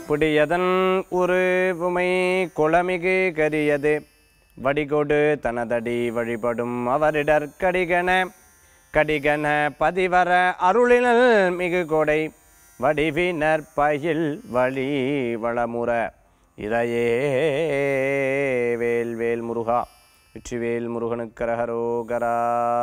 பிடியதன் உருவுமை குளமிகு கரியது வடிகொடு தனதடி வழிபடும் அவரிடர் கடிகன கடிகன பதிவர அருளினல் மிகு கொடை வடிவினர் பயில் வழி வளமுற இதையே வேல் வேல் முருகா வெற்றிவேல் முருகனுக்கரகரோகரா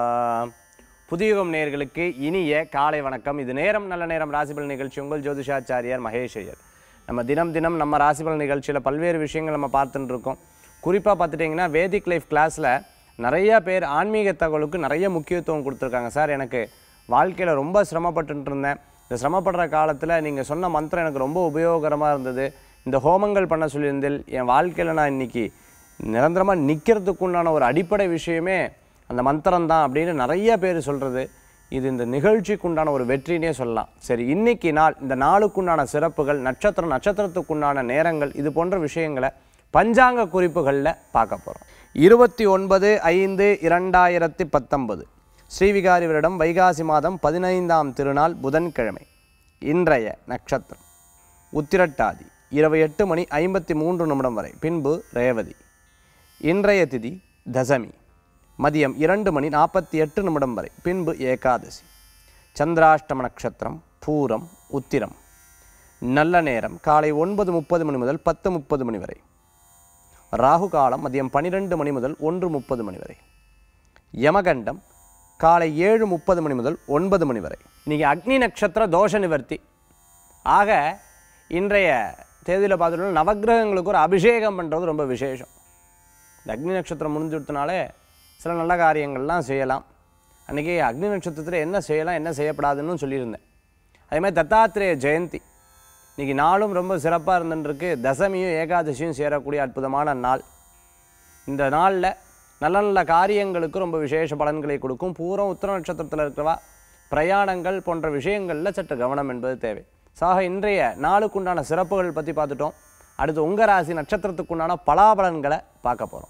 புதியுகம் நேயர்களுக்கு இனிய காலை வணக்கம் இது நேரம் நல்ல நேரம் ராசிபல் நிகழ்ச்சி உங்கள் ஜோதிஷாச்சாரியார் மகேஷ் ஐயர் நம்ம தினம் தினம் நம்ம ராசிபல் நிகழ்ச்சியில் பல்வேறு விஷயங்கள் நம்ம பார்த்துட்டு இருக்கோம் குறிப்பாக பார்த்துட்டிங்கன்னா வேதிக் லைஃப் கிளாஸில் நிறைய பேர் ஆன்மீக தகவலுக்கு நிறைய முக்கியத்துவம் கொடுத்துருக்காங்க சார் எனக்கு வாழ்க்கையில் ரொம்ப சிரமப்பட்டுட்டு இருந்தேன் இந்த சிரமப்படுற காலத்தில் நீங்கள் சொன்ன மந்திரம் எனக்கு ரொம்ப உபயோகரமாக இருந்தது இந்த ஹோமங்கள் பண்ண சொல்லியிருந்தேன் என் வாழ்க்கையில் நான் இன்னைக்கு நிரந்தரமாக நிற்கிறதுக்கு உண்டான ஒரு அடிப்படை விஷயமே அந்த மந்திரம் தான் அப்படின்னு நிறைய பேர் சொல்கிறது இது இந்த நிகழ்ச்சிக்கு உண்டான ஒரு வெற்றினே சொல்லலாம் சரி இன்னைக்கு நாள் இந்த நாளுக்குண்டான சிறப்புகள் நட்சத்திரம் நட்சத்திரத்துக்குண்டான நேரங்கள் இது போன்ற விஷயங்களை பஞ்சாங்க குறிப்புகளில் பார்க்க போகிறோம் இருபத்தி ஒன்பது ஐந்து இரண்டாயிரத்தி பத்தொன்பது ஸ்ரீவிகாரி வருடம் வைகாசி மாதம் பதினைந்தாம் திருநாள் புதன்கிழமை இன்றைய நட்சத்திரம் உத்திரட்டாதி இரவு எட்டு மணி ஐம்பத்தி மூன்று நிமிடம் வரை பின்பு ரேவதி இன்றைய திதி தசமி மதியம் இரண்டு மணி நாற்பத்தி எட்டு நிமிடம் வரை பின்பு ஏகாதசி சந்திராஷ்டம நட்சத்திரம் பூரம் உத்திரம் நல்ல நேரம் காலை ஒன்பது முப்பது மணி முதல் பத்து முப்பது மணி வரை ராகு காலம் மதியம் பன்னிரெண்டு மணி முதல் ஒன்று முப்பது மணி வரை யமகண்டம் காலை ஏழு முப்பது மணி முதல் ஒன்பது மணி வரை இன்னைக்கு அக்னி நட்சத்திர தோஷ நிவர்த்தி ஆக இன்றைய தேதியில் பார்த்துட்டோம்னா நவக்கிரகங்களுக்கு ஒரு அபிஷேகம் பண்ணுறது ரொம்ப விசேஷம் இந்த அக்னி நட்சத்திரம் முடிஞ்சுடுத்தனாலே சில நல்ல காரியங்கள்லாம் செய்யலாம் அன்றைக்கி அக்னி நட்சத்திரத்தில் என்ன செய்யலாம் என்ன செய்யப்படாதுன்னு சொல்லியிருந்தேன் அதே மாதிரி தத்தாத்திரேய ஜெயந்தி இன்றைக்கி நாளும் ரொம்ப சிறப்பாக இருந்துருக்கு தசமியும் ஏகாதசியும் சேரக்கூடிய அற்புதமான நாள் இந்த நாளில் நல்ல நல்ல காரியங்களுக்கு ரொம்ப விசேஷ பலன்களை கொடுக்கும் பூரம் உத்தர நட்சத்திரத்தில் இருக்கிறவா பிரயாணங்கள் போன்ற விஷயங்களில் சற்று கவனம் என்பது தேவை சாக இன்றைய நாளுக்குண்டான சிறப்புகள் பற்றி பார்த்துட்டோம் அடுத்து உங்கள் ராசி நட்சத்திரத்துக்குண்டான பலாபலன்களை பார்க்க போகிறோம்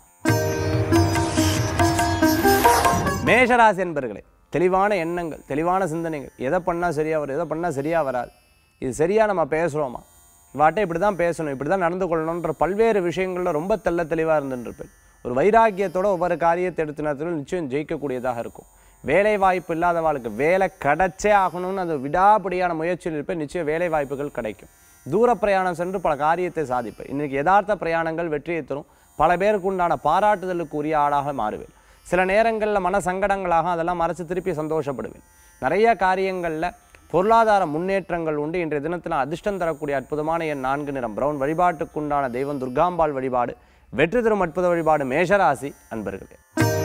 மேஷராசி என்பர்களே தெளிவான எண்ணங்கள் தெளிவான சிந்தனைகள் எதை பண்ணால் சரியாக வரும் எதை பண்ணால் சரியாக வராது இது சரியாக நம்ம பேசுகிறோமா இவாட்ட இப்படி தான் பேசணும் இப்படி தான் நடந்து கொள்ளணுன்ற பல்வேறு விஷயங்களில் ரொம்ப தெள்ள தெளிவாக இருந்துருப்பேன் ஒரு வைராக்கியத்தோட ஒவ்வொரு காரியத்தை எடுத்து நடத்தினாலும் நிச்சயம் ஜெயிக்கக்கூடியதாக இருக்கும் வேலை வாய்ப்பு இல்லாதவாளுக்கு வேலை கிடைச்சே ஆகணும்னு அது விடாபடியான முயற்சியில் இருப்பேன் நிச்சயம் வேலை வாய்ப்புகள் கிடைக்கும் தூர பிரயாணம் சென்று பல காரியத்தை சாதிப்பேன் இன்றைக்கி யதார்த்த பிரயாணங்கள் வெற்றியை தரும் பல பேருக்கு உண்டான பாராட்டுதலுக்கு உரிய ஆளாக மாறுவேன் சில நேரங்களில் மன சங்கடங்களாக அதெல்லாம் மறைச்சு திருப்பி சந்தோஷப்படுவேன் நிறைய காரியங்களில் பொருளாதார முன்னேற்றங்கள் உண்டு இன்றைய தினத்தில் அதிர்ஷ்டம் தரக்கூடிய அற்புதமான என் நான்கு நிறம் பிரவுன் வழிபாட்டுக்குண்டான தெய்வம் துர்காம்பாள் வழிபாடு வெற்றி தரும் அற்புத வழிபாடு மேஷராசி அன்பர்களே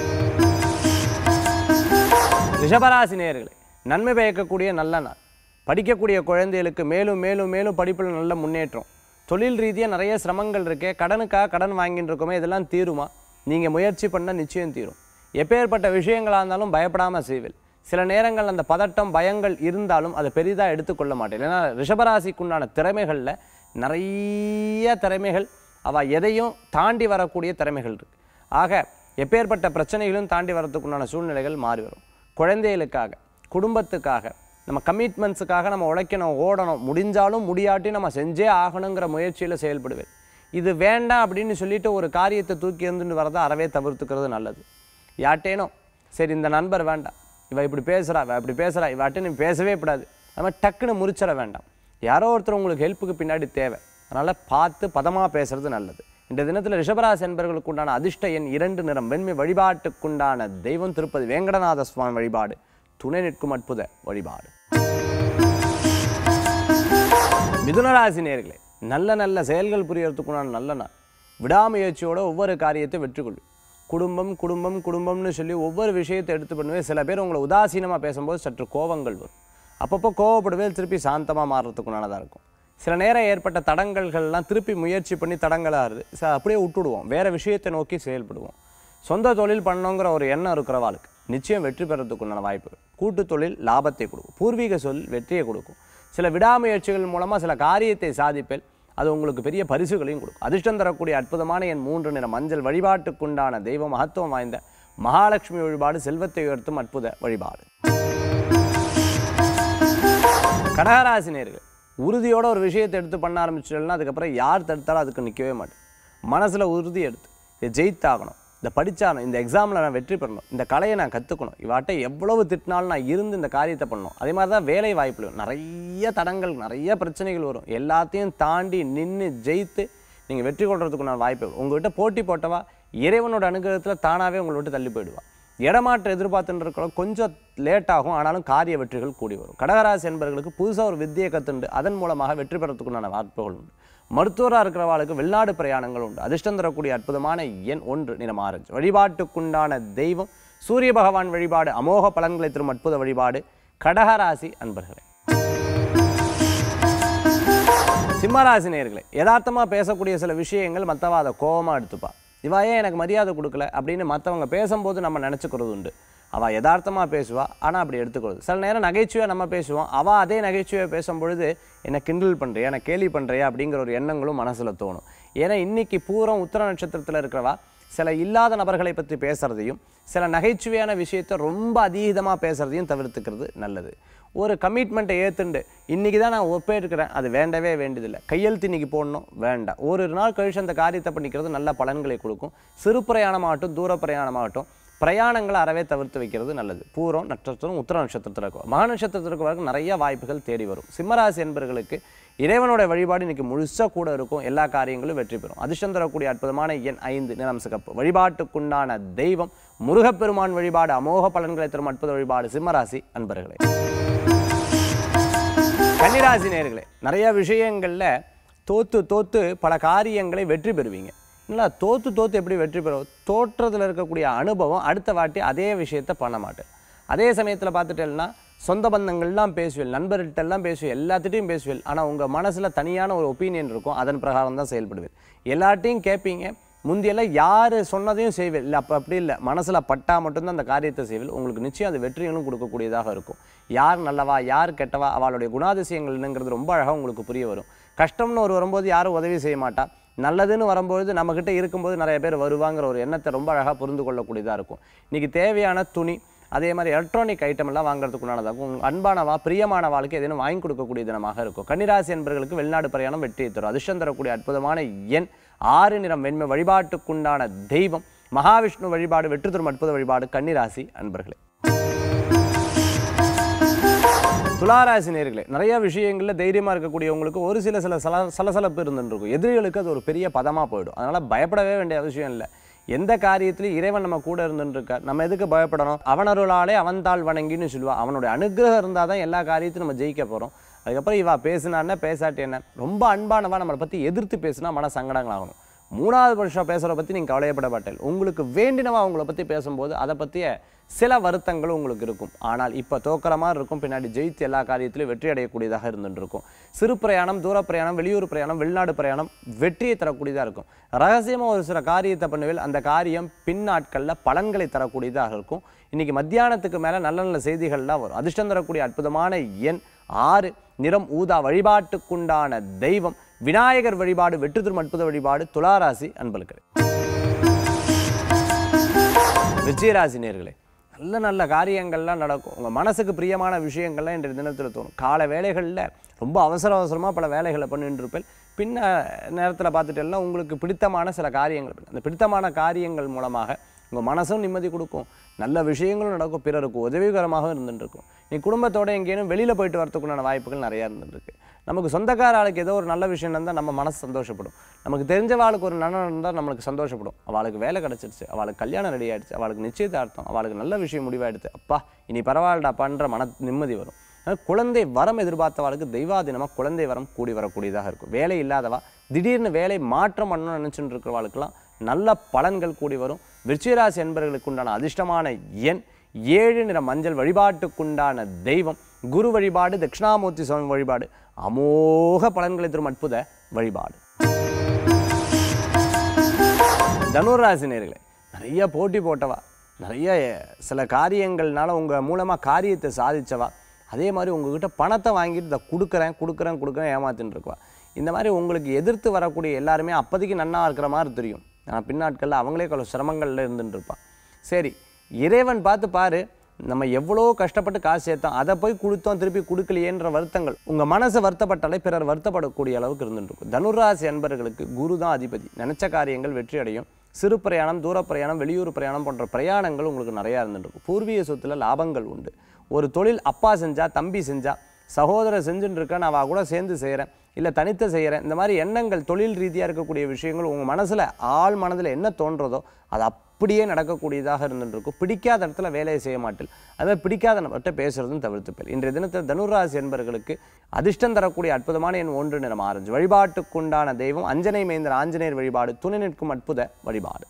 ரிஷபராசி நேயர்களே நன்மை பயக்கக்கூடிய நல்ல நாள் படிக்கக்கூடிய குழந்தைகளுக்கு மேலும் மேலும் மேலும் படிப்பில் நல்ல முன்னேற்றம் தொழில் ரீதியாக நிறைய சிரமங்கள் இருக்கே கடனுக்காக கடன் வாங்கிட்டு இருக்கோமே இதெல்லாம் தீருமா நீங்கள் முயற்சி பண்ணால் நிச்சயம் தீரும் எப்பேற்பட்ட விஷயங்களாக இருந்தாலும் பயப்படாமல் செய்வேன் சில நேரங்கள் அந்த பதட்டம் பயங்கள் இருந்தாலும் அதை பெரிதாக எடுத்துக்கொள்ள மாட்டேன் ஏன்னா ரிஷபராசிக்குண்டான திறமைகளில் நிறைய திறமைகள் அவள் எதையும் தாண்டி வரக்கூடிய திறமைகள் இருக்குது ஆக எப்பேற்பட்ட பிரச்சனைகளும் தாண்டி வரதுக்குண்டான சூழ்நிலைகள் மாறி வரும் குழந்தைகளுக்காக குடும்பத்துக்காக நம்ம கமிட்மெண்ட்ஸுக்காக நம்ம உழைக்கணும் ஓடணும் முடிஞ்சாலும் முடியாட்டி நம்ம செஞ்சே ஆகணுங்கிற முயற்சியில் செயல்படுவேன் இது வேண்டாம் அப்படின்னு சொல்லிட்டு ஒரு காரியத்தை தூக்கி இருந்துட்டு வரதை அறவே தவிர்த்துக்கிறது நல்லது யார்ட்டேனும் சரி இந்த நண்பர் வேண்டாம் இவ இப்படி பேசுகிறா இவ இப்படி பேசுகிறா இவாட்ட நீ பேசவே கூடாது அது மாதிரி டக்குன்னு முறிச்சிட வேண்டாம் யாரோ ஒருத்தர் உங்களுக்கு ஹெல்ப்புக்கு பின்னாடி தேவை அதனால் பார்த்து பதமாக பேசுறது நல்லது இந்த தினத்தில் ரிஷபராசி என்பர்களுக்கு உண்டான அதிர்ஷ்ட எண் இரண்டு நிறம் வெண்மை வழிபாட்டுக்குண்டான தெய்வம் திருப்பதி வேங்கடநாத சுவாமி வழிபாடு துணை நிற்கும் அற்புத வழிபாடு மிதுனராசி நேர்களே நல்ல நல்ல செயல்கள் புரியறதுக்குண்டான நல்ல நாள் விடாமுயற்சியோட ஒவ்வொரு காரியத்தை வெற்றி கொள்ளும் குடும்பம் குடும்பம் குடும்பம்னு சொல்லி ஒவ்வொரு விஷயத்தை எடுத்து பண்ணுவேன் சில பேர் உங்களை உதாசீனமாக பேசும்போது சற்று கோபங்கள் வரும் அப்பப்போ கோவப்படுவே திருப்பி சாந்தமாக மாறுறதுக்குண்டானதாக இருக்கும் சில நேரம் ஏற்பட்ட தடங்கல்கள்லாம் திருப்பி முயற்சி பண்ணி தடங்களாகுது ச அப்படியே விட்டுடுவோம் வேறு விஷயத்தை நோக்கி செயல்படுவோம் சொந்த தொழில் பண்ணணுங்கிற ஒரு எண்ணம் இருக்கிறவாளுக்கு நிச்சயம் வெற்றி பெறத்துக்குண்டான வாய்ப்புகள் கூட்டு தொழில் லாபத்தை கொடுக்கும் பூர்வீக சொல் வெற்றியை கொடுக்கும் சில விடாமுயற்சிகள் மூலமாக சில காரியத்தை சாதிப்பேன் அது உங்களுக்கு பெரிய பரிசுகளையும் கொடுக்கும் அதிர்ஷ்டம் தரக்கூடிய அற்புதமான என் மூன்று நிற மஞ்சள் வழிபாட்டுக்குண்டான தெய்வ மகத்துவம் வாய்ந்த மகாலட்சுமி வழிபாடு செல்வத்தை உயர்த்தும் அற்புத வழிபாடு கடகராசி நேர்கள் உறுதியோட ஒரு விஷயத்தை எடுத்து பண்ண ஆரம்பிச்சிட்டோம்னா அதுக்கப்புறம் யார் தடுத்தாலும் அதுக்கு நிற்கவே மாட்டேன் மனசில் உறுதி எடுத்து இதை ஜெயித்தாகணும் இந்த படித்தாகணும் இந்த எக்ஸாமில் நான் வெற்றி பெறணும் இந்த கலையை நான் கற்றுக்கணும் இவாட்ட எவ்வளவு திட்டினாலும் நான் இருந்து இந்த காரியத்தை பண்ணணும் அதே மாதிரி தான் வேலை வாய்ப்புகள் நிறைய தடங்கள் நிறைய பிரச்சனைகள் வரும் எல்லாத்தையும் தாண்டி நின்று ஜெயித்து நீங்கள் வெற்றி கொள்றதுக்குண்டான வாய்ப்பு உங்கள்கிட்ட போட்டி போட்டவா இறைவனோட அனுகிரகத்தில் தானாகவே உங்களை விட்டு தள்ளி போயிடுவா இடமாற்றம் எதிர்பார்த்துட்டு இருக்கிறோம் கொஞ்சம் லேட் ஆகும் ஆனாலும் காரிய வெற்றிகள் கூடி வரும் கடகராசி என்பவர்களுக்கு புதுசாக ஒரு வித்தியை கற்றுண்டு அதன் மூலமாக வெற்றி பெறத்துக்குண்டான வாய்ப்புகள் உண்டு மருத்துவராக இருக்கிறவாளுக்கு வெளிநாடு பிரயாணங்கள் உண்டு அதிர்ஷ்டம் தரக்கூடிய அற்புதமான எண் ஒன்று நிறம் ஆரஞ்சு வழிபாட்டுக்குண்டான தெய்வம் சூரிய பகவான் வழிபாடு அமோக பலன்களை தரும் அற்புத வழிபாடு கடகராசி அன்பர்களே சிம்மராசி நேயர்களே யதார்த்தமாக பேசக்கூடிய சில விஷயங்கள் மற்றவா அதை கோபமாக எடுத்துப்பா இவா ஏன் எனக்கு மரியாதை கொடுக்கல அப்படின்னு மற்றவங்க பேசும்போது நம்ம நினச்சிக்கிறது உண்டு அவள் யதார்த்தமாக பேசுவா ஆனால் அப்படி எடுத்துக்கிறது சில நேரம் நகைச்சுவையாக நம்ம பேசுவோம் அவள் அதே நகைச்சுவையாக பேசும்பொழுது என்னை கிண்டல் பண்ணுறியா என்னை கேலி பண்ணுறியா அப்படிங்கிற ஒரு எண்ணங்களும் மனசில் தோணும் ஏன்னா இன்னைக்கு பூரம் உத்தர நட்சத்திரத்தில் இருக்கிறவா சில இல்லாத நபர்களை பற்றி பேசுகிறதையும் சில நகைச்சுவையான விஷயத்தை ரொம்ப அதீதமாக பேசுகிறதையும் தவிர்த்துக்கிறது நல்லது ஒரு கமிட்மெண்ட்டை ஏற்றுண்டு இன்றைக்கி தான் நான் ஒப்பேற்கிறேன் அது வேண்டவே வேண்டியதில்லை கையெழுத்து இன்னைக்கு போடணும் வேண்டாம் ஒரு நாள் கழிச்சு அந்த காரியத்தை பண்ணிக்கிறது நல்ல பலன்களை கொடுக்கும் சிறு பிரயாணமாகட்டும் தூர பிரயாணமாகட்டும் பிரயாணங்களை அறவே தவிர்த்து வைக்கிறது நல்லது பூரம் நட்சத்திரம் உத்தர நட்சத்திரத்தில் இருக்கும் மக நட்சத்திரத்திற்கு வரைக்கும் நிறைய வாய்ப்புகள் தேடி வரும் சிம்மராசி என்பர்களுக்கு இறைவனோட வழிபாடு இன்னைக்கு முழுசாக கூட இருக்கும் எல்லா காரியங்களும் வெற்றி பெறும் அதிர்ஷ்டம் தரக்கூடிய அற்புதமான எண் ஐந்து நிறம் சிகப்பு வழிபாட்டுக்குண்டான தெய்வம் முருகப்பெருமான் வழிபாடு அமோக பலன்களை தரும் அற்புத வழிபாடு சிம்மராசி அன்பர்களே கன்னிராசி நேர்களே நிறைய விஷயங்களில் தோத்து தோத்து பல காரியங்களை வெற்றி பெறுவீங்க இல்லை தோத்து தோத்து எப்படி வெற்றி பெறும் தோற்றத்தில் இருக்கக்கூடிய அனுபவம் அடுத்த வாட்டி அதே விஷயத்தை பண்ண மாட்டேன் அதே சமயத்தில் பார்த்துட்டேன்னா சொந்த பந்தங்கள்லாம் பேசுவேன் நண்பர்கள்ட்டெல்லாம் பேசுவேன் எல்லாத்திட்டையும் பேசுவேன் ஆனால் உங்கள் மனசில் தனியான ஒரு ஒப்பீனியன் இருக்கும் அதன் பிரகாரம் தான் செயல்படுவேன் எல்லார்ட்டையும் கேட்பீங்க முந்தியெல்லாம் யார் சொன்னதையும் செய்வேன் இல்லை அப்போ அப்படி இல்லை மனசில் பட்டா மட்டும்தான் அந்த காரியத்தை செய்வேன் உங்களுக்கு நிச்சயம் அது வெற்றிகளும் கொடுக்கக்கூடியதாக இருக்கும் யார் நல்லவா யார் கெட்டவா அவளுடைய குணாதிசயங்கள் என்னங்கிறது ரொம்ப அழகாக உங்களுக்கு புரிய வரும் கஷ்டம்னு ஒரு வரும்போது யாரும் உதவி செய்ய மாட்டா நல்லதுன்னு வரும்பொழுது நம்மக்கிட்ட இருக்கும்போது நிறைய பேர் வருவாங்கிற ஒரு எண்ணத்தை ரொம்ப அழகாக புரிந்து கொள்ளக்கூடியதாக இருக்கும் இன்றைக்கி தேவையான துணி அதே மாதிரி எலக்ட்ரானிக் ஐட்டம் எல்லாம் வாங்குறதுக்கு உண்டானதாகும் உங்க அன்பானவா பிரியமான வாழ்க்கை எதேனும் வாங்கி கொடுக்கக்கூடிய தினமாக இருக்கும் கன்னிராசி என்பவர்களுக்கு வெளிநாடு பிரயாணம் வெற்றியை தரும் அதிர்ஷ்டம் தரக்கூடிய அற்புதமான எண் ஆறு நிறம் வெண்மை வழிபாட்டுக்குண்டான தெய்வம் மகாவிஷ்ணு வழிபாடு வெற்றி தரும் அற்புத வழிபாடு கன்னிராசி அன்பர்களே துளாராசி நேர்களே நிறைய விஷயங்களில் தைரியமாக இருக்கக்கூடியவங்களுக்கு ஒரு சில சில சல சலசலப்பு இருந்துட்டு இருக்கும் எதிரிகளுக்கு அது ஒரு பெரிய பதமாக போயிடும் அதனால் பயப்படவே வேண்டிய அவசியம் இல்லை எந்த காரியத்திலையும் இறைவன் நம்ம கூட இருந்துட்டு இருக்கார் நம்ம எதுக்கு பயப்படணும் அவனருளாலே அவன் தாள் வணங்கின்னு சொல்லுவா அவனுடைய அனுகிரகம் இருந்தால் தான் எல்லா காரியத்தையும் நம்ம ஜெயிக்க போகிறோம் அதுக்கப்புறம் இவா பேசினான்னா பேசாட்டி என்ன ரொம்ப அன்பானவா நம்மளை பற்றி எதிர்த்து பேசினா மன சங்கடங்களாகணும் மூணாவது வருஷம் பேசுகிறத பற்றி நீங்கள் கவலையப்பட மாட்டேன் உங்களுக்கு வேண்டினவா உங்களை பற்றி பேசும்போது அதை பற்றிய சில வருத்தங்களும் உங்களுக்கு இருக்கும் ஆனால் இப்போ தோக்கிற மாதிரி இருக்கும் பின்னாடி ஜெயித்து எல்லா காரியத்திலும் வெற்றி அடையக்கூடியதாக இருந்துட்டு இருக்கும் சிறு பிரயாணம் தூர பிரயாணம் வெளியூர் பிரயாணம் வெளிநாடு பிரயாணம் வெற்றியை தரக்கூடியதாக இருக்கும் ரகசியமாக ஒரு சில காரியத்தை பண்ணுவேல் அந்த காரியம் பின்னாட்களில் பலன்களை தரக்கூடியதாக இருக்கும் இன்னைக்கு மத்தியானத்துக்கு மேலே நல்ல நல்ல செய்திகள்லாம் வரும் அதிர்ஷ்டம் தரக்கூடிய அற்புதமான எண் ஆறு நிறம் ஊதா வழிபாட்டுக்குண்டான தெய்வம் விநாயகர் வழிபாடு வெற்றி தரும் அற்புத வழிபாடு துளாராசி அன்பர்களுக்கு விஜயராசி நேர்களே நல்ல நல்ல காரியங்கள்லாம் நடக்கும் உங்கள் மனசுக்கு பிரியமான விஷயங்கள்லாம் இன்றைய தினத்தில் தோணும் காலை வேலைகளில் ரொம்ப அவசர அவசரமாக பல வேலைகளை பண்ணிட்டு இருப்பேன் பின்ன நேரத்தில் பார்த்துட்டேன்னா உங்களுக்கு பிடித்தமான சில காரியங்கள் அந்த பிடித்தமான காரியங்கள் மூலமாக உங்கள் மனசும் நிம்மதி கொடுக்கும் நல்ல விஷயங்களும் நடக்கும் பிறருக்கு உதவிகரமாக இருந்துட்டு இருக்கும் நீ குடும்பத்தோட எங்கேயும் வெளியில் போயிட்டு வரதுக்குண்டான வாய்ப்புகள் நிறையா இருந்துட்டு இருக்கு நமக்கு சொந்தக்கார ஆளுக்கு ஏதோ ஒரு நல்ல விஷயம் இருந்தால் நம்ம மனசு சந்தோஷப்படும் நமக்கு தெரிஞ்ச ஆளுக்கு ஒரு நன்மை இருந்தால் நம்மளுக்கு சந்தோஷப்படும் அவளுக்கு வேலை கிடச்சிருச்சு அவளுக்கு கல்யாணம் ரெடி ஆயிடுச்சு அவளுக்கு நிச்சயதார்த்தம் அவளுக்கு நல்ல விஷயம் முடிவாயிடுச்சு அப்பா இனி பரவாயில்லடா பண்ணுற மன நிம்மதி வரும் அதனால குழந்தை வரம் எதிர்பார்த்தவாளுக்கு தெய்வாதீனமாக குழந்தை வரம் கூடி வரக்கூடியதாக இருக்கும் வேலை இல்லாதவா திடீர்னு வேலை மாற்றம் பண்ணணும்னு நினச்சிட்டு இருக்கிறவாளுக்கெல்லாம் நல்ல பலன்கள் கூடி வரும் விருச்சிகராசி என்பவர்களுக்கு உண்டான அதிர்ஷ்டமான எண் ஏழு நிற மஞ்சள் வழிபாட்டுக்குண்டான தெய்வம் குரு வழிபாடு தட்சிணாமூர்த்தி சுவாமி வழிபாடு அமோக பலன்களை தரும் அற்புத வழிபாடு தனுராசி நேர்களே நிறைய போட்டி போட்டவா நிறைய சில காரியங்கள்னால உங்கள் மூலமாக காரியத்தை சாதிச்சவா அதே மாதிரி உங்ககிட்ட பணத்தை வாங்கிட்டு இதை கொடுக்குறேன் கொடுக்குறேன் கொடுக்குறேன் ஏமாத்தின்னு இருக்குவா இந்த மாதிரி உங்களுக்கு எதிர்த்து வரக்கூடிய எல்லாருமே அப்போதைக்கு நன்னா இருக்கிற மாதிரி தெரியும் ஆனால் பின்னாட்களில் அவங்களே கொஞ்சம் சிரமங்களில் இருந்துட்டு இருப்பான் சரி இறைவன் பார்த்து பாரு நம்ம எவ்வளோ கஷ்டப்பட்டு காசு சேர்த்தோம் அதை போய் கொடுத்தோம் திருப்பி கொடுக்கலையேன்ற வருத்தங்கள் உங்கள் மனசு வருத்தப்பட்டாலே பிறர் வருத்தப்படக்கூடிய அளவுக்கு இருந்துட்டு இருக்கும் தனுராசி அன்பர்களுக்கு குரு தான் அதிபதி நினைச்ச காரியங்கள் வெற்றி அடையும் சிறு பிரயாணம் தூர பிரயாணம் வெளியூர் பிரயாணம் போன்ற பிரயாணங்கள் உங்களுக்கு நிறையா இருந்துட்டு இருக்கும் பூர்வீக சொத்துல லாபங்கள் உண்டு ஒரு தொழில் அப்பா செஞ்சா தம்பி செஞ்சா சகோதரர் செஞ்சுட்டு இருக்கா நான் அவ கூட சேர்ந்து செய்கிறேன் இல்லை தனித்து செய்கிறேன் இந்த மாதிரி எண்ணங்கள் தொழில் ரீதியாக இருக்கக்கூடிய விஷயங்கள் உங்கள் மனசில் ஆள் மனதில் என்ன தோன்றதோ அது அப்படியே நடக்கக்கூடியதாக இருந்துட்டு இருக்கும் பிடிக்காத இடத்துல வேலையை செய்ய மாட்டேன் அதுமாதிரி பிடிக்காத நபர்கிட்ட பேசுறதும் தவிர்த்துப்பேன் இன்றைய தினத்தில் தனுராசி என்பவர்களுக்கு அதிர்ஷ்டம் தரக்கூடிய அற்புதமான என் ஒன்று நிறம் ஆரஞ்சு வழிபாட்டுக்குண்டான தெய்வம் அஞ்சனை மைந்தர் ஆஞ்சநேயர் வழிபாடு துணை நிற்கும் அற்புத வழிபாடு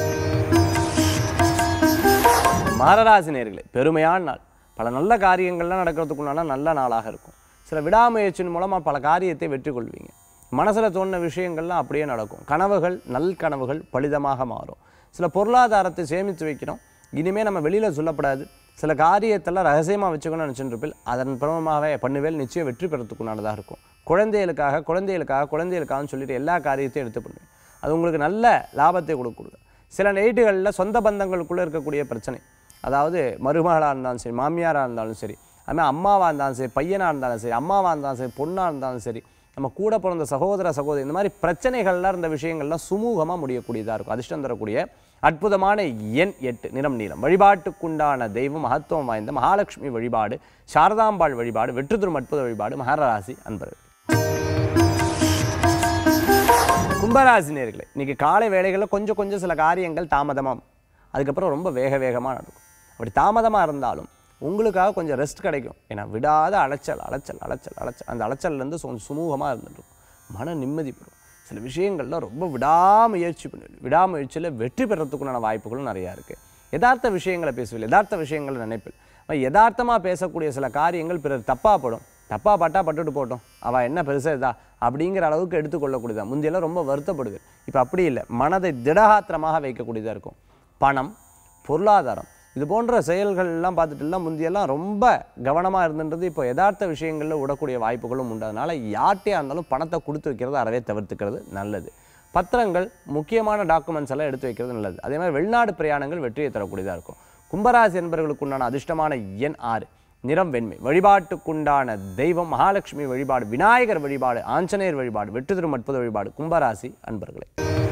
மகராசி நேர்களே பெருமையான நாள் பல நல்ல காரியங்கள்லாம் நடக்கிறதுக்குண்டான நல்ல நாளாக இருக்கும் சில விடாமுயற்சியின் மூலமாக பல காரியத்தை வெற்றி கொள்வீங்க மனசில் தோணின விஷயங்கள்லாம் அப்படியே நடக்கும் கனவுகள் நல் கனவுகள் பலிதமாக மாறும் சில பொருளாதாரத்தை சேமித்து வைக்கிறோம் இனிமேல் நம்ம வெளியில் சொல்லப்படாது சில காரியத்தெல்லாம் ரகசியமாக வச்சுக்கணும்னு நினச்சிட்டு இருப்பில் அதன் பிரமமாகவே பண்ணுவேல் நிச்சயம் வெற்றி பெறத்துக்குண்டானதாக இருக்கும் குழந்தைகளுக்காக குழந்தைகளுக்காக குழந்தைகளுக்காகன்னு சொல்லிட்டு எல்லா காரியத்தையும் எடுத்து பண்ணுவேன் அது உங்களுக்கு நல்ல லாபத்தை கொடுக்க சில நைட்டுகளில் சொந்த பந்தங்களுக்குள்ளே இருக்கக்கூடிய பிரச்சனை அதாவது மருமகளாக இருந்தாலும் சரி மாமியாராக இருந்தாலும் சரி அதுமாதிரி அம்மாவாக இருந்தாலும் சரி பையனாக இருந்தாலும் சரி அம்மாவாக இருந்தாலும் சரி பொண்ணாக இருந்தாலும் சரி நம்ம கூட பிறந்த சகோதர சகோதரி இந்த மாதிரி பிரச்சனைகள்லாம் இருந்த விஷயங்கள்லாம் சுமூகமாக முடியக்கூடியதாக இருக்கும் அதிர்ஷ்டம் தரக்கூடிய அற்புதமான எண் எட்டு நிறம் நீளம் வழிபாட்டுக்குண்டான தெய்வம் மகத்துவம் வாய்ந்த மகாலட்சுமி வழிபாடு சாரதாம்பாள் வழிபாடு வெற்றி தரும் அற்புத வழிபாடு மகராசி அன்பர்கள் கும்பராசி நேர்களே இன்னைக்கு காலை வேளைகளில் கொஞ்சம் கொஞ்சம் சில காரியங்கள் தாமதமாக அதுக்கப்புறம் ரொம்ப வேக வேகமாக நடக்கும் அப்படி தாமதமாக இருந்தாலும் உங்களுக்காக கொஞ்சம் ரெஸ்ட் கிடைக்கும் ஏன்னா விடாத அலைச்சல் அலைச்சல் அலைச்சல் அலைச்சல் அந்த அலைச்சல்லேருந்து கொஞ்சம் சுமூகமாக இருந்துட்டு இருக்கும் மன நிம்மதி பெறும் சில விஷயங்கள்ல ரொம்ப விடாமுயற்சி பண்ணுவேன் விடாமுயற்சியில் வெற்றி பெறத்துக்குண்டான வாய்ப்புகளும் நிறையா இருக்குது யதார்த்த விஷயங்களை பேசுவேன் யதார்த்த விஷயங்களை நினைப்பில் யதார்த்தமாக பேசக்கூடிய சில காரியங்கள் பிறர் தப்பாக படும் தப்பாக பட்டா பட்டுட்டு போட்டோம் அவள் என்ன பெருசாக இதா அப்படிங்கிற அளவுக்கு எடுத்துக்கொள்ளக்கூடியதா முந்தையெல்லாம் ரொம்ப வருத்தப்படுது இப்போ அப்படி இல்லை மனதை திடகாத்திரமாக வைக்கக்கூடியதாக இருக்கும் பணம் பொருளாதாரம் இது போன்ற செயல்கள் எல்லாம் பார்த்துட்டுலாம் முந்தியெல்லாம் ரொம்ப கவனமாக இருந்துன்றது இப்போ யதார்த்த விஷயங்களில் விடக்கூடிய வாய்ப்புகளும் உண்டு அதனால் யார்கிட்டயா இருந்தாலும் பணத்தை கொடுத்து வைக்கிறது அறவே தவிர்த்துக்கிறது நல்லது பத்திரங்கள் முக்கியமான டாக்குமெண்ட்ஸ் எல்லாம் எடுத்து வைக்கிறது நல்லது அதே மாதிரி வெளிநாடு பிரயாணங்கள் வெற்றியை தரக்கூடியதாக இருக்கும் கும்பராசி என்பவர்களுக்கு உண்டான அதிர்ஷ்டமான எண் ஆறு நிறம் வெண்மை வழிபாட்டுக்குண்டான தெய்வம் மகாலட்சுமி வழிபாடு விநாயகர் வழிபாடு ஆஞ்சநேயர் வழிபாடு வெற்றி தரும் அற்புத வழிபாடு கும்பராசி அன்பர்களே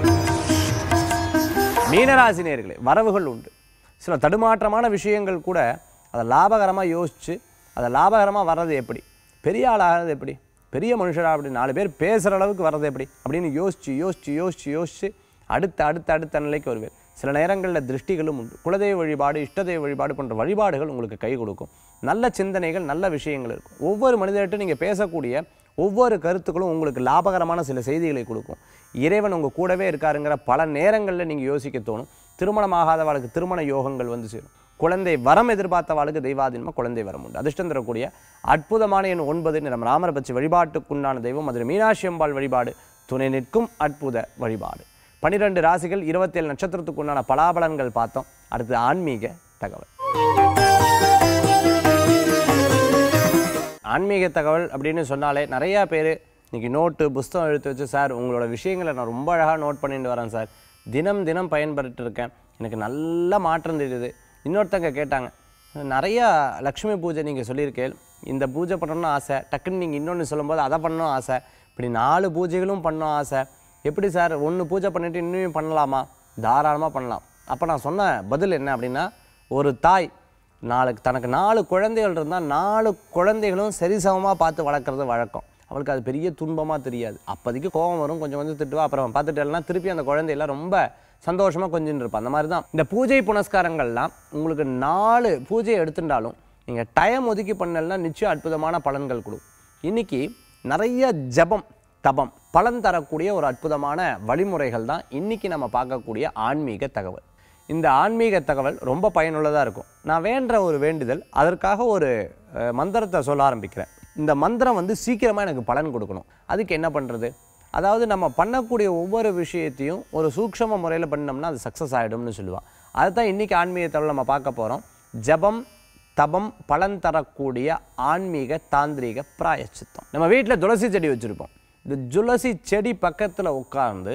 மீனராசி நேர்களே வரவுகள் உண்டு சில தடுமாற்றமான விஷயங்கள் கூட அதை லாபகரமாக யோசித்து அதை லாபகரமாக வர்றது எப்படி பெரிய ஆளாகிறது எப்படி பெரிய மனுஷரா அப்படி நாலு பேர் பேசுகிற அளவுக்கு வர்றது எப்படி அப்படின்னு யோசித்து யோசித்து யோசித்து யோசித்து அடுத்த அடுத்த அடுத்த நிலைக்கு வருவேன் சில நேரங்களில் திருஷ்டிகளும் உண்டு குலதெய்வ வழிபாடு இஷ்டதெய்வ வழிபாடு போன்ற வழிபாடுகள் உங்களுக்கு கை கொடுக்கும் நல்ல சிந்தனைகள் நல்ல விஷயங்கள் இருக்கும் ஒவ்வொரு மனிதர்கிட்ட நீங்கள் பேசக்கூடிய ஒவ்வொரு கருத்துக்களும் உங்களுக்கு லாபகரமான சில செய்திகளை கொடுக்கும் இறைவன் உங்கள் கூடவே இருக்காருங்கிற பல நேரங்களில் நீங்கள் யோசிக்க தோணும் திருமணமாகாதவளுக்கு திருமண யோகங்கள் வந்து சேரும் குழந்தை வரம் எதிர்பார்த்தவாளுக்கு தெய்வாதீனமாக குழந்தை வரம் உண்டு அதிர்ஷ்டம் தரக்கூடிய அற்புதமான எண் ஒன்பது நிறம் ராமரை பற்றி வழிபாட்டுக்குண்டான தெய்வம் மதுரை மீனாட்சி அம்பாள் வழிபாடு துணை நிற்கும் அற்புத வழிபாடு பன்னிரெண்டு ராசிகள் இருபத்தேழு நட்சத்திரத்துக்கு உண்டான பலாபலன்கள் பார்த்தோம் அடுத்து ஆன்மீக தகவல் ஆன்மீக தகவல் அப்படின்னு சொன்னாலே நிறையா பேர் இன்னைக்கு நோட்டு புஸ்தகம் எடுத்து வச்சு சார் உங்களோட விஷயங்களை நான் ரொம்ப அழகாக நோட் பண்ணிட்டு வரேன் சார் தினம் தினம் பயன்பெற்று இருக்கேன் எனக்கு நல்ல மாற்றம் தெரியுது இன்னொருத்தங்க கேட்டாங்க நிறையா லக்ஷ்மி பூஜை நீங்கள் சொல்லியிருக்கேன் இந்த பூஜை பண்ணணும்னு ஆசை டக்குன்னு நீங்கள் இன்னொன்று சொல்லும்போது அதை பண்ணணும் ஆசை இப்படி நாலு பூஜைகளும் பண்ணணும் ஆசை எப்படி சார் ஒன்று பூஜை பண்ணிவிட்டு இன்னும் பண்ணலாமா தாராளமாக பண்ணலாம் அப்போ நான் சொன்ன பதில் என்ன அப்படின்னா ஒரு தாய் நாளுக்கு தனக்கு நாலு குழந்தைகள் இருந்தால் நாலு குழந்தைகளும் சரிசமமாக பார்த்து வளர்க்குறது வழக்கம் அவளுக்கு அது பெரிய துன்பமாக தெரியாது அப்போதைக்கு கோபம் வரும் கொஞ்சம் கொஞ்சம் திட்டுவா அப்புறம் பார்த்துட்டேன்னா திருப்பி அந்த குழந்தையெல்லாம் ரொம்ப சந்தோஷமாக கொஞ்சின்னு இருப்பான் அந்த மாதிரி தான் இந்த பூஜை புனஸ்காரங்கள்லாம் உங்களுக்கு நாலு பூஜையை எடுத்துட்டாலும் நீங்கள் டைம் ஒதுக்கி பண்ணலன்னா நிச்சயம் அற்புதமான பலன்கள் கொடுக்கும் இன்னைக்கு நிறைய ஜபம் தபம் பலன் தரக்கூடிய ஒரு அற்புதமான வழிமுறைகள் தான் இன்னைக்கு நம்ம பார்க்கக்கூடிய ஆன்மீக தகவல் இந்த ஆன்மீக தகவல் ரொம்ப பயனுள்ளதாக இருக்கும் நான் வேண்டுற ஒரு வேண்டுதல் அதற்காக ஒரு அஹ், மந்திரத்தை சொல்ல ஆரம்பிக்கிறேன் இந்த மந்திரம் வந்து சீக்கிரமாக எனக்கு பலன் கொடுக்கணும் அதுக்கு என்ன பண்ணுறது அதாவது நம்ம பண்ணக்கூடிய ஒவ்வொரு விஷயத்தையும் ஒரு சூக்ஷம முறையில் பண்ணோம்னா அது சக்ஸஸ் ஆகிடும்னு சொல்லுவாள் அதுதான் இன்றைக்கி ஆன்மீக தகவல் நம்ம பார்க்க போகிறோம் ஜபம் தபம் பலன் தரக்கூடிய ஆன்மீக தாந்திரீக பிராயச்சித்தம் நம்ம வீட்டில் துளசி செடி வச்சுருப்போம் இந்த துளசி செடி பக்கத்தில் உட்கார்ந்து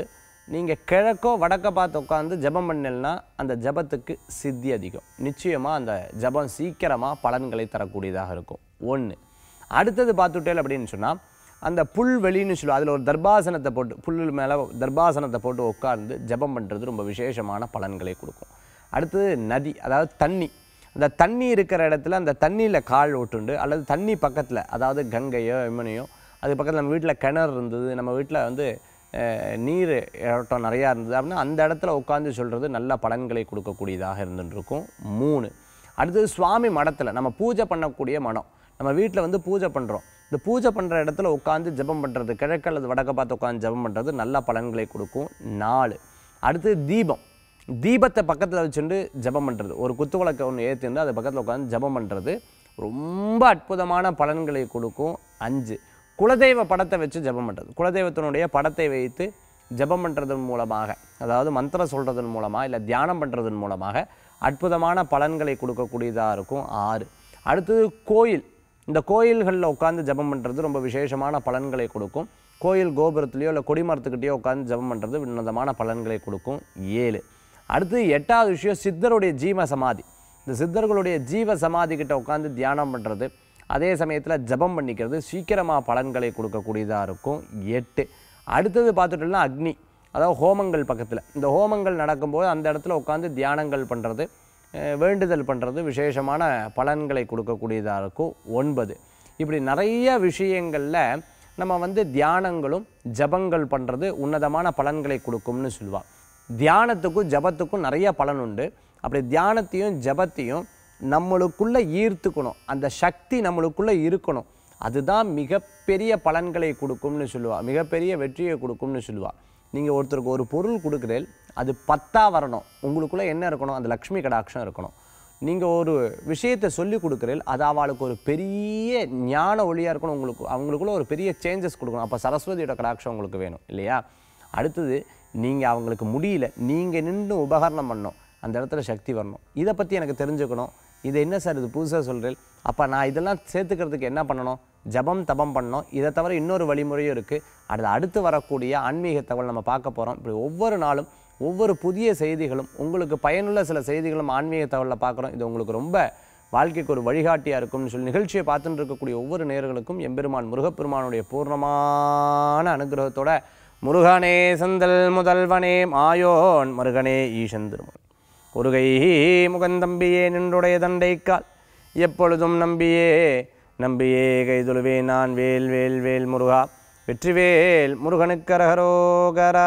நீங்கள் கிழக்கோ வடக்க பார்த்து உட்காந்து ஜெபம் பண்ணலன்னா அந்த ஜெபத்துக்கு சித்தி அதிகம் நிச்சயமாக அந்த ஜெபம் சீக்கிரமாக பலன்களை தரக்கூடியதாக இருக்கும் ஒன்று அடுத்தது பார்த்துட்டேல் அப்படின்னு சொன்னால் அந்த புல்வெளின்னு சொல்லுவோம் அதில் ஒரு தர்பாசனத்தை போட்டு புல் மேலே தர்பாசனத்தை போட்டு உட்கார்ந்து ஜெபம் பண்ணுறது ரொம்ப விசேஷமான பலன்களை கொடுக்கும் அடுத்தது நதி அதாவது தண்ணி அந்த தண்ணி இருக்கிற இடத்துல அந்த தண்ணியில் கால் ஓட்டுண்டு அல்லது தண்ணி பக்கத்தில் அதாவது கங்கையோ யமுனையோ அது பக்கத்தில் நம்ம வீட்டில் கிணறு இருந்தது நம்ம வீட்டில் வந்து அஹ், நீர் இறட்டம் நிறையா இருந்தது அப்படின்னா அந்த இடத்துல உட்காந்து சொல்கிறது நல்ல பலன்களை கொடுக்கக்கூடியதாக இருந்துட்டு இருக்கும் மூணு அடுத்தது சுவாமி மடத்தில் நம்ம பூஜை பண்ணக்கூடிய மடம் நம்ம வீட்டில் வந்து பூஜை பண்ணுறோம் இந்த பூஜை பண்ணுற இடத்துல உட்காந்து ஜெபம் பண்ணுறது கிழக்கு அல்லது வடக்க பார்த்து உட்காந்து ஜெபம் பண்ணுறது நல்ல பலன்களை கொடுக்கும் நாலு அடுத்தது தீபம் தீபத்தை பக்கத்தில் வச்சுட்டு ஜெபம் பண்ணுறது ஒரு குத்து விளக்கை ஒன்று ஏற்றிருந்து அது பக்கத்தில் உட்காந்து ஜெபம் பண்ணுறது ரொம்ப அற்புதமான பலன்களை கொடுக்கும் அஞ்சு குலதெய்வ படத்தை வச்சு ஜெபம் பண்ணுறது குலதெய்வத்தினுடைய படத்தை வைத்து ஜெபம் பண்ணுறதன் மூலமாக அதாவது மந்திரம் சொல்கிறதன் மூலமாக இல்லை தியானம் பண்ணுறதன் மூலமாக அற்புதமான பலன்களை கொடுக்கக்கூடியதாக இருக்கும் ஆறு அடுத்தது கோயில் இந்த கோயில்களில் உட்காந்து ஜெபம் பண்ணுறது ரொம்ப விசேஷமான பலன்களை கொடுக்கும் கோயில் கோபுரத்துலேயோ இல்லை கொடிமரத்துக்கிட்டேயோ உட்காந்து ஜெபம் பண்ணுறது உன்னதமான பலன்களை கொடுக்கும் ஏழு அடுத்து எட்டாவது விஷயம் சித்தருடைய ஜீவ சமாதி இந்த சித்தர்களுடைய ஜீவ சமாதி கிட்ட உட்காந்து தியானம் பண்ணுறது அதே சமயத்தில் ஜெபம் பண்ணிக்கிறது சீக்கிரமாக பலன்களை கொடுக்கக்கூடியதாக இருக்கும் எட்டு அடுத்தது பார்த்துட்டோம்னா அக்னி அதாவது ஹோமங்கள் பக்கத்தில் இந்த ஹோமங்கள் நடக்கும்போது அந்த இடத்துல உட்காந்து தியானங்கள் பண்ணுறது அஹ் வேண்டுதல் பண்ணுறது விசேஷமான பலன்களை கொடுக்கக்கூடியதாக இருக்கும் ஒன்பது இப்படி நிறைய விஷயங்களில் நம்ம வந்து தியானங்களும் ஜபங்கள் பண்ணுறது உன்னதமான பலன்களை கொடுக்கும்னு சொல்லுவாள் தியானத்துக்கும் ஜபத்துக்கும் நிறைய பலன் உண்டு அப்படி தியானத்தையும் ஜபத்தையும் நம்மளுக்குள்ளே ஈர்த்துக்கணும் அந்த சக்தி நம்மளுக்குள்ளே இருக்கணும் அதுதான் மிகப்பெரிய பலன்களை கொடுக்கும்னு சொல்லுவாள் மிகப்பெரிய வெற்றியை கொடுக்கும்னு சொல்லுவாள் நீங்கள் ஒருத்தருக்கு ஒரு பொருள் கொடுக்குறேன் அது பத்தா வரணும் உங்களுக்குள்ளே என்ன இருக்கணும் அந்த லக்ஷ்மி கடாட்சம் இருக்கணும் நீங்கள் ஒரு விஷயத்தை சொல்லி கொடுக்குறீள் அது அவளுக்கு ஒரு பெரிய ஞான ஒளியாக இருக்கணும் உங்களுக்கு அவங்களுக்குள்ள ஒரு பெரிய சேஞ்சஸ் கொடுக்கணும் அப்போ சரஸ்வதியோட கடாட்சம் உங்களுக்கு வேணும் இல்லையா அடுத்தது நீங்கள் அவங்களுக்கு முடியல நீங்கள் நின்று உபகரணம் பண்ணணும் அந்த இடத்துல சக்தி வரணும் இதை பற்றி எனக்கு தெரிஞ்சுக்கணும் இது என்ன சார் இது புதுசாக சொல்கிறேன் அப்போ நான் இதெல்லாம் சேர்த்துக்கிறதுக்கு என்ன பண்ணணும் ஜபம் தபம் பண்ணணும் இதை தவிர இன்னொரு வழிமுறையும் இருக்குது அது அடுத்து வரக்கூடிய ஆன்மீக தகவல் நம்ம பார்க்க போகிறோம் இப்படி ஒவ்வொரு நாளும் ஒவ்வொரு புதிய செய்திகளும் உங்களுக்கு பயனுள்ள சில செய்திகளும் ஆன்மீக தகவலில் பார்க்குறோம் இது உங்களுக்கு ரொம்ப வாழ்க்கைக்கு ஒரு வழிகாட்டியாக இருக்கும்னு சொல்லி நிகழ்ச்சியை பார்த்துட்டு இருக்கக்கூடிய ஒவ்வொரு நேயர்களுக்கும் எம்பெருமான் முருகப்பெருமானுடைய பூர்ணமான அனுகிரகத்தோட முருகனே செந்தல் முதல்வனே மாயோன் மருகனே ஈசன் திருமன் ஒருகை முகந்தம்பியே நின்றுடைய தண்டைக்கால் எப்பொழுதும் நம்பியே நம்பியே கைதொழுவே நான் வேல் வேல் வேல் முருகா வெற்றிவேல் முருகனுக்கரகரோகரா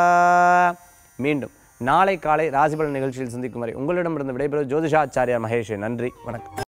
மீண்டும் நாளை காலை ராசிபலன் நிகழ்ச்சியில் சந்திக்கும் வரை உங்களிடமிருந்து விடைபெறும் ஜோதிஷாச்சாரியார் மகேஷ் நன்றி வணக்கம்